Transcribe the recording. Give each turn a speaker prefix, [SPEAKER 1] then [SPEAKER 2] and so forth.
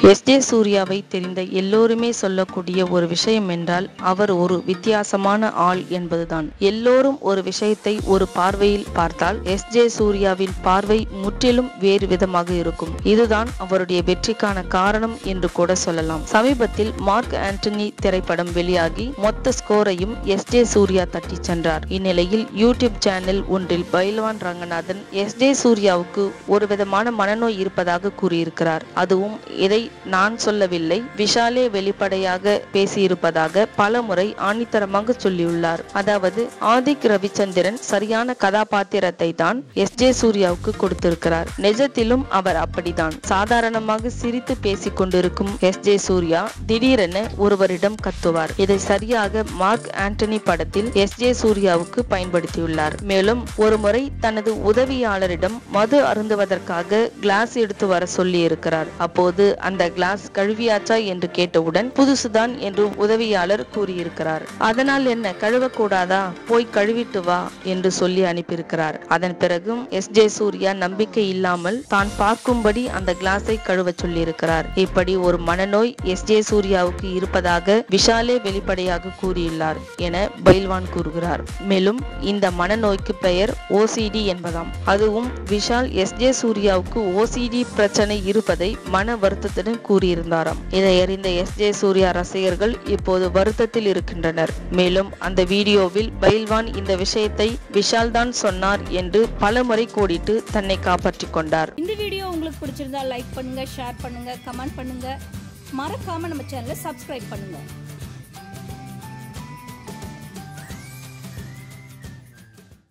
[SPEAKER 1] S J சூர்யாவை தெரிந்த எல்லோருமே சொல்லக்கூடிய ஒரு விஷயம் என்றால் அவர் ஒரு வித்தியாசமான ஆள் என்பதுதான் எல்லோரும் ஒரு விஷயத்தை ஒரு பார்வையில் பார்த்தால் எஸ் ஜே சூர்யாவின் பார்வை முற்றிலும் வேறு விதமாக இருக்கும் இதுதான் அவருடைய வெற்றிக்கான காரணம் என்று கூட சொல்லலாம் சமீபத்தில் மார்க் ஆண்டனி திரைப்படம் வெளியாகி மொத்த ஸ்கோரையும் எஸ் ஜே சூர்யா தட்டி சென்றார் இந்நிலையில் யூடியூப் சேனல் ஒன்றில் பைல்வான் ரங்கநாதன் எஸ் ஜே சூர்யாவுக்கு ஒரு விதமான மனநோய் இருப்பதாக கூறியிருக்கிறார் அதுவும் இதை நான் சொல்லவில்லை விஷாலே வெளிப்படையாக பேசியிருப்பதாக பல முறை ஆணித்தரமாக சொல்லியுள்ளார் அதாவது ஆதிக் ரவிச்சந்திரன் சரியான கதாபாத்திரத்தை தான் எஸ் ஜே சூர்யாவுக்கு கொடுத்திருக்கிறார் நிஜத்திலும் அவர் அப்படிதான் சாதாரணமாக சிரித்து பேசிக் கொண்டிருக்கும் எஸ் ஜே சூர்யா திடீரென ஒருவரிடம் கத்துவார் இதை சரியாக மார்க் ஆண்டனி படத்தில் எஸ் ஜே சூர்யாவுக்கு பயன்படுத்தியுள்ளார் மேலும் ஒருமுறை தனது உதவியாளரிடம் மது அருந்துவதற்காக கிளாஸ் எடுத்து வர சொல்லி இருக்கிறார் அப்போது அந்த கிளாஸ் கழுவியாச்சா என்று கேட்டவுடன் புதுசுதான் என்று உதவியாளர் கூறியிருக்கிறார் அதனால் என்ன கழுவக்கூடாதா போய் கழுவிட்டு வா என்று சொல்லி அனுப்பியிருக்கிறார் அதன் பிறகும் எஸ் ஜே சூர்யா நம்பிக்கை இல்லாமல் தான் பார்க்கும்படி அந்த கிளாஸை கழுவ சொல்லியிருக்கிறார் இப்படி ஒரு மனநோய் எஸ் ஜே சூர்யாவுக்கு இருப்பதாக விஷாலே வெளிப்படையாக கூறியுள்ளார் என பைல்வான் கூறுகிறார் மேலும் இந்த மனநோய்க்கு பெயர் ஓசிடி என்பதாம் அதுவும் விஷால் எஸ் ஜே சூர்யாவுக்கு ஓசிடி பிரச்சனை இருப்பதை மன வருத்தத்துடன் கூறியிருந்தாராம் இதை அறிந்த எஸ் ஜே சூர்யா ரசிகர்கள் இப்போது வருத்தத்தில் இருக்கின்றனர் மேலும் அந்த வீடியோவில் பைல்வான் இந்த விஷயத்தை விஷால் தான் சொன்னார் என்று பலமுறை கோடிட்டு தன்னை காப்பாற்றிக் கொண்டார்
[SPEAKER 2] இந்த வீடியோ உங்களுக்கு பிடிச்சிருந்தா லைக் பண்ணுங்க ஷேர் பண்ணுங்க கமெண்ட் பண்ணுங்க மறக்காம நம்ம சேனலை சப்ஸ்கிரைப் பண்ணுங்க